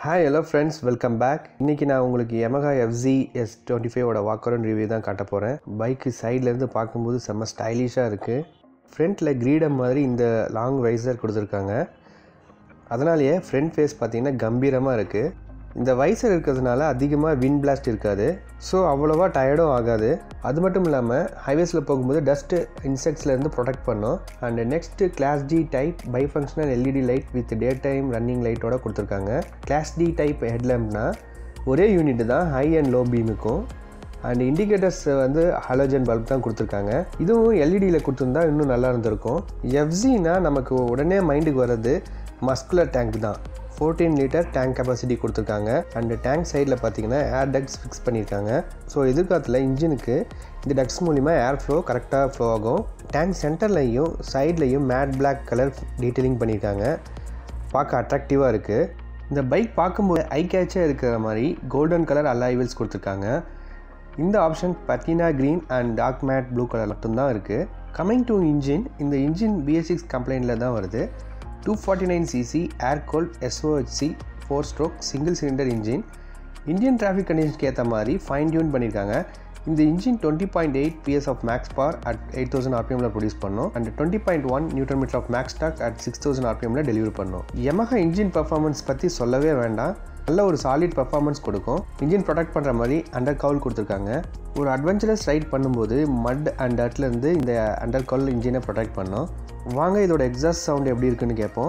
hi hello friends welcome back இன்றைக்கி நான் உங்களுக்கு Yamaha எஃப்ஜி எஸ் டுவெண்ட்டி ஃபைவோட வாக்கரன் ரிவ்யூ தான் காட்ட போகிறேன் பைக்கு சைட்லேருந்து பார்க்கும்போது செம்ம ஸ்டைலிஷாக இருக்குது ஃப்ரண்ட்டில் கிரீடம் மாதிரி இந்த லாங் வைசர் கொடுத்துருக்காங்க அதனாலேயே ஃப்ரண்ட் ஃபேஸ் பார்த்தீங்கன்னா கம்பீரமாக இருக்குது இந்த வைசர் இருக்கிறதுனால அதிகமாக வின் பிளாஸ்ட் இருக்காது ஸோ அவ்வளோவா டயர்டும் ஆகாது அது மட்டும் இல்லாமல் ஹைவேஸில் போகும்போது டஸ்ட்டு இன்செக்ட்ஸ்லேருந்து ப்ரொடெக்ட் பண்ணும் and next class D type bi-functional LED light with daytime running லைட்டோட கொடுத்துருக்காங்க கிளாஸ் டி டைப் ஹெட்லேம்ப்னா ஒரே யூனிட் தான் ஹை அண்ட் லோ பீமுக்கும் அண்ட் இண்டிகேட்டர்ஸ் வந்து ஹாலோஜன் பல்ப் தான் கொடுத்துருக்காங்க இதுவும் எல்இடியில் கொடுத்துருந்தா இன்னும் நல்லா இருந்திருக்கும் எஃப்ஜினா நமக்கு உடனே மைண்டுக்கு வர்றது மஸ்குலர் டேங்க் தான் ஃபோர்டீன் லிட்டர் டேங்க் கெப்பாசிட்டி கொடுத்துருக்காங்க அண்ட் டேங்க் சைடில் பார்த்தீங்கன்னா ஏர் டக்ஸ் ஃபிக்ஸ் பண்ணியிருக்காங்க ஸோ எதிர்காலத்தில் இன்ஜினுக்கு இந்த டக்ஸ் மூலிமா ஏர் ஃப்ளோ கரெக்டாக ஃப்ளோ ஆகும் டேங்க் சென்டர்லையும் சைட்லையும் மேட் பிளாக் கலர் டீட்டெயிலிங் பண்ணியிருக்காங்க பார்க்க அட்ராக்டிவாக இருக்குது இந்த பைக் பார்க்கும்போது ஐ கேட்சாக இருக்கிற மாதிரி கோல்டன் கலர் அலாய்வல்ஸ் கொடுத்துருக்காங்க இந்த option patina green and dark matte blue colour மட்டும்தான் இருக்குது கமிங் டு இன்ஜின் இந்த இன்ஜின் பிஎஸ் சிக்ஸ் கம்ப்ளைண்டில் தான் வருது two forty nine CC air cooled SOHC four stroke single cylinder engine Indian traffic கண்டிஷன்ஸ்க்கு ஏற்ற மாதிரி ஃபைன் டியூன் பண்ணியிருக்காங்க இந்த engine twenty point eight PS of max power at eight thousand ஆர்பிஎம்ல ப்ரொடியூஸ் பண்ணும் and twenty point one newton metre of max ஸ்டாக் at six thousand ஆர்பிஎம்ல delivery பண்ணும் Yamaha இன்ஜின் பர்ஃபார்மன்ஸ் பற்றி சொல்லவே வேண்டாம் நல்ல ஒரு சாலிட் பர்ஃபார்மன்ஸ் கொடுக்கும் இன்ஜின் ப்ரொடெக்ட் பண்ணுற மாதிரி அண்டர் கவுல் கொடுத்துருக்காங்க ஒரு அட்வென்ச்சரஸ் ரைட் பண்ணும்போது மட் அண்ட் டர்ட்லேருந்து இந்த அண்டர் கவுல் இன்ஜினை ப்ரொடெக்ட் பண்ணும் வாங்க இதோட எக்ஸாஸ்ட் சவுண்ட் எப்படி இருக்குன்னு கேட்போம்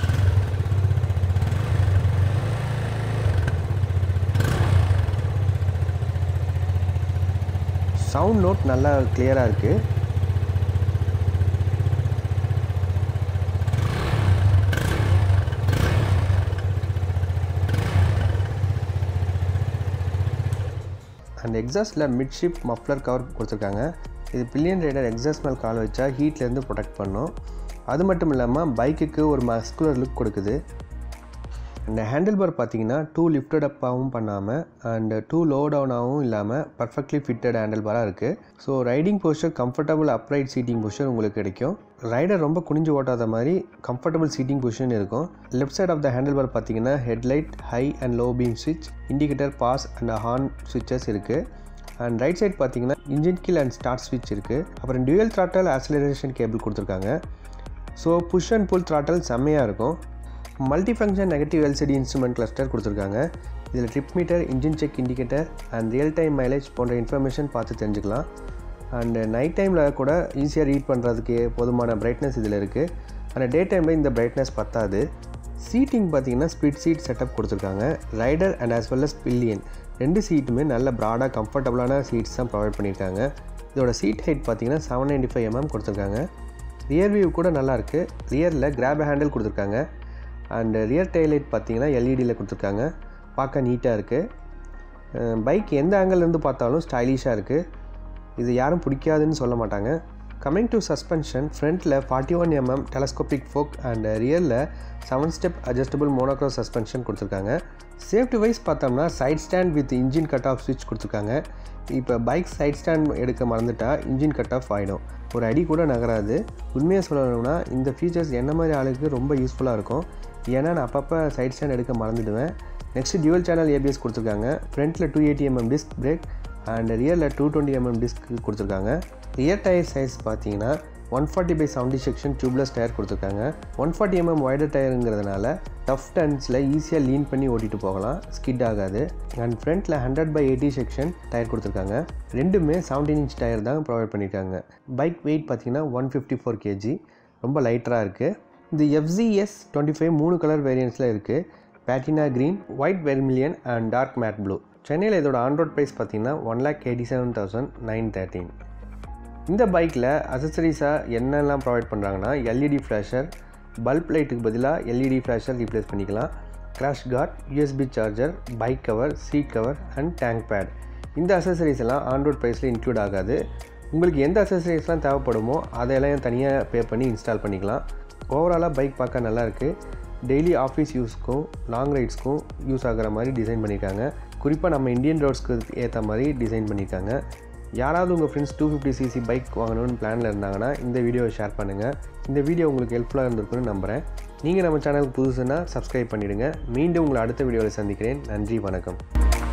சவுண்ட் நோட் நல்லா கிளியராக இருக்குது அண்ட் எக்ஸாஸ்டில் மிட்ஷிப் மஃப்ளர் கவர் கொடுத்துருக்காங்க இது பில்லியன் ரைடர் எக்ஸாஸ்ட் மேல் கால் வச்சா ஹீட்லேருந்து ப்ரொடெக்ட் பண்ணும் அது மட்டும் இல்லாமல் பைக்குக்கு ஒரு மஸ்குலர் லுக் கொடுக்குது இந்த ஹேண்டில் பார் பார்த்தீங்கன்னா டூ லிஃப்டட் அப்பாகவும் பண்ணாமல் அண்ட் டூ லோ டவுனாகவும் இல்லாமல் பர்ஃபெக்ட்லி ஃபிட்டட் ஹேண்டில் பாராக இருக்குது so riding poster comfortable upright seating position உங்களுக்கு கிடைக்கும் ரைடர் ரொம்ப குனிஞ்சு ஓட்டாத மாதிரி கம்ஃபர்டபுள் சீட்டிங் பொசிஷன் இருக்கும் left side of the handle bar பார்த்தீங்கன்னா headlight high and low beam ஸ்விட்ச் இண்டிகேட்டர் பாஸ் அண்ட் ஹார்ன் ஸ்விட்சஸ் இருக்குது அண்ட் ரைட் சைட் பார்த்தீங்கன்னா இன்ஜின் கில் அண்ட் ஸ்டார்ட் ஸ்விட்ச் இருக்குது அப்புறம் டியூயல் த்ராட்டல் ஆக்சிலரேஷன் கேபிள் கொடுத்துருக்காங்க so push and pull throttle செம்மையாக இருக்கும் multi function negative LCD instrument cluster கொடுத்துருக்காங்க இதில் trip meter engine check indicator and real time mileage போன்ற இன்ஃபர்மேஷன் பார்த்து தெரிஞ்சுக்கலாம் அண்டு நைட் டைமில் கூட ஈஸியாக ரீட் பண்ணுறதுக்கு போதுமான பிரைட்னஸ் இதில் இருக்குது ஆனால் டே டைமில் இந்த பிரைட்னஸ் பத்தாது சீட்டிங் பார்த்தீங்கன்னா ஸ்பிட் சீட் செட்டப் கொடுத்துருக்காங்க rider and as well as pillion ரெண்டு சீட்டுமே நல்ல ப்ராடாக கம்ஃபர்டபுளான சீட்ஸ் தான் ப்ரொவைட் பண்ணியிருக்காங்க இதோட சீட் ஹைட் பார்த்தீங்கன்னா செவன் நைன்டி ஃபைவ் எம்எம் கொடுத்துருக்காங்க ரியர் வியூ கூட நல்லாயிருக்கு ரியரில் கிராப் ஹேண்டில் கொடுத்துருக்காங்க அண்ட் ரியர் டைலைட் பார்த்தீங்கன்னா எல்இடியில் கொடுத்துருக்காங்க பார்க்க நீட்டாக இருக்குது பைக் எந்த ஆங்கிள்லேருந்து பார்த்தாலும் ஸ்டைலிஷாக இருக்குது இது யாரும் பிடிக்காதுன்னு சொல்ல மாட்டாங்க கம்மிங் டு சஸ்பென்ஷன் ஃப்ரண்ட்டில் forty one MM telescopic fork and ரியரில் seven step adjustable monocross suspension கொடுத்துருக்காங்க சேஃப்டி வைஸ் பார்த்தோம்னா side stand with engine cut off ஸ்விட்ச் கொடுத்துருக்காங்க இப்போ பைக் சைட் ஸ்டாண்ட் எடுக்க மறந்துட்டா இன்ஜின் கட் ஆஃப் ஆகிடும் ஒரு அடி கூட நகராது உண்மையாக சொல்லணும்னா இந்த ஃபீச்சர்ஸ் என்ன மாதிரி ஆளுக்கு ரொம்ப யூஸ்ஃபுல்லாக இருக்கும் ஏன்னா நான் அப்பப்போ சைட் ஸ்டாண்ட் எடுக்க மறந்துடுவேன் நெக்ஸ்ட் டியூவல் சேனல் ஏபிஎஸ் கொடுத்துருக்காங்க ஃப்ரண்ட்டில் two eighty MM disc brake and ரியரில் டூ டுவெண்ட்டி எம்எம் டிஸ்க் கொடுத்துருக்காங்க ரியர் டயர் சைஸ் பார்த்தீங்கன்னா one forty by seventy section tubeless tyre கொடுத்துருக்காங்க ஒன் ஃபார்ட்டி எம்எம் வைடர் டயருங்கிறதுனால டஃப் டன்ஸில் ஈஸியாக லீன் பண்ணி ஓட்டிட்டு போகலாம் ஸ்கிட் ஆகாது அண்ட் ஃப்ரண்ட்டில் hundred by eighty section tyre கொடுத்துருக்காங்க ரெண்டுமே செவன்டீன் இன்ச் டயர் தான் ப்ரொவைட் பண்ணியிருக்காங்க பைக் வெயிட் பார்த்தீங்கன்னா ஒன் ஃபிஃப்டி ஃபோர் கேஜி ரொம்ப லைட்டராக இருக்குது இந்த எஃப்ஜிஎஸ் டுவெண்ட்டி ஃபைவ் மூணு கலர் வேரியன்ஸில் இருக்குது patina green white vermilion and dark matte blue சென்னையில் இதோட ஆன்ரோட் ப்ரைஸ் பார்த்தீங்கன்னா one lakh eighty seven thousand nine thirteen இந்த பைக்கில் அசசரிஸாக என்னெல்லாம் ப்ரொவைட் பண்ணுறாங்கன்னா எல்இடி ஃப்ளாஷர் பல்ப் லைட்டுக்கு பதிலாக எல்இடி ஃப்ளாஷர் ரீப்ளேஸ் பண்ணிக்கலாம் crash guard USB charger bike cover seat cover and tank pad இந்த அசசரிஸ் எல்லாம் ஆன்ரோட் ப்ரைஸில் இன்க்ளூட் ஆகாது உங்களுக்கு எந்த அசசரிஸ்லாம் தேவைப்படுமோ அதையெல்லாம் தனியாக பே பண்ணி இன்ஸ்டால் பண்ணிக்கலாம் ஓவராலாக பைக் பார்க்க நல்லாயிருக்கு டெய்லி ஆஃபீஸ் யூஸ்க்கும் லாங் ரைட்ஸ்க்கும் யூஸ் ஆகிற மாதிரி டிசைன் பண்ணியிருக்காங்க குறிப்பாக நம்ம இந்தியன் ரோட்ஸ்க்கு ஏற்ற மாதிரி டிசைன் பண்ணியிருக்காங்க யாராவது உங்கள் friends two fifty CC bike வாங்கணும்னு பிளானில் இருந்தாங்கன்னா இந்த வீடியோவை ஷேர் பண்ணுங்கள் இந்த வீடியோ உங்களுக்கு ஹெல்ப்ஃபுல்லாக இருந்திருக்குன்னு நம்புகிறேன் நீங்கள் நம்ம சேனலுக்கு புதுசுன்னா சப்ஸ்கிரைப் பண்ணிவிடுங்க மீண்டும் உங்களை அடுத்த வீடியோவில் சந்திக்கிறேன் நன்றி வணக்கம்